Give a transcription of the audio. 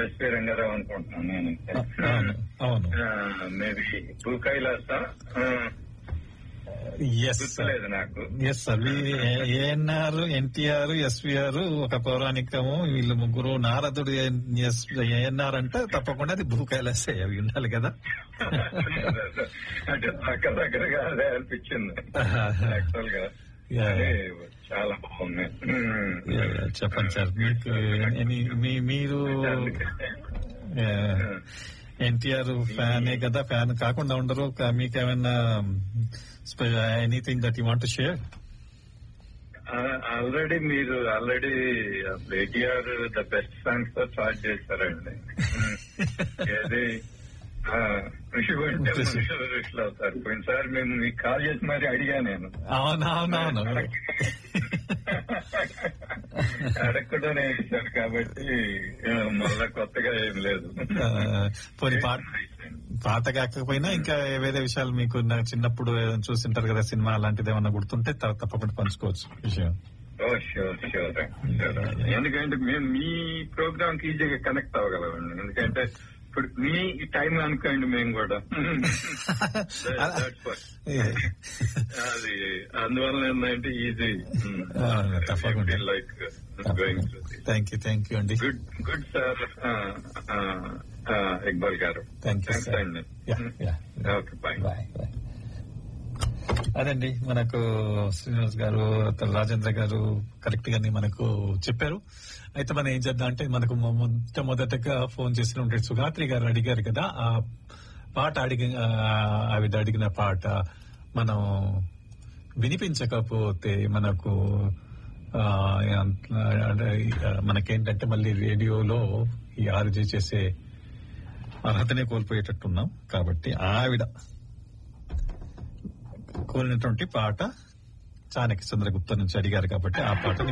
SP Rangarao అనుకుంటున్నాను నేను అవును అవును మేబీ భూ కైలాస ఆ, ఎస్ గుర్తులేదు నాకు yes sir ANR NTR SVR ఒక పౌరాణికము వీళ్ళు ముగ్గురు నారదుడు ఏఎన్ఆర్ అంటే తప్పకుండా అది భూ కైలాసే అవి ఉండాలి కదా అంటే దగ్గర దగ్గరగా అదే అనిపించింది యాక్చువల్ గా Yeah. అదే చాలా బాగుంది ఉమ్. చెప్పండి సార్ మీకు ఎనీ- మీ- మీరు ఎన్టీఆర్ ఫ్యానే కదా ఫ్యాన్ కాకుండా ఉండరు కా- మీకేమైనా anything that you want share already మీరు already ATR the best songs తో స్టార్ట్ చేశారండి ఉమ్. ఏది ఆ, ఋషి కొంటే మనుషులు ఋషులు అవుతారు పోయినసారి మేము మీకు కాల్ చేసి మరి అడిగా నేను అవునవునవును అడగకుండానే ఇచ్చారు కాబట్టి ఆ, మళ్ళా కొత్తగా ఏం లేదు పోనీ పాట పాత కాకపోయినా ఇంకా వేరే విషయాలు మీకు నా- చిన్నప్పుడు ఏదైనా చూసింటారు కదా సినిమా అలాంటిది ఏమన్నా గుర్తుంటే త- తప్పకుండా పంచుకోవచ్చు విషయం ఓ షూర్ షూర్ ఎందుకంటే మేము మీ ప్రోగ్రామ్ కి ఈజీగా కనెక్ట్ అవ్వగలమండి ఎందుకంటే ఇప్పుడు మీ టైం అనుకోండి మేము కూడా That's what. అది అందువల్ల ఏంటంటే ఈజీ ఆ, తప్పకుండా. Like going thank you thank you అండి గుడ్ గుడ్ సార్ ఇక్బాల్ గారు థ్యాంక్ యూ థ్యాంక్స్ సార్ అండి yeah okay bye bye bye అదండి మనకు శ్రీనివాస్ గారు తర్వాత రాజేంద్ర గారు కరెక్ట్ గానే మనకు చెప్పారు అయితే మనం ఏం చేద్దాం అంటే మనకు మొ- మొట్టమొదటగా ఫోన్ చేసినటువంటి సుగాత్రి గారు అడిగారు కదా ఆ పాట అడిగి ఆ, ఆవిడ అడిగిన పాట మనం వినిపించకపోతే మనకు ఆ, అంటే, మనకేంటంటే మళ్ళీ రేడియోలో ఈ ఆర్జీ చేసే అర్హతనే కోల్పోయేటట్టున్నాం కాబట్టి ఆవిడ కోరినటువంటి పాట చాణక్య చంద్రగుప్త నుంచి అడిగారు కాబట్టి ఆ పాటని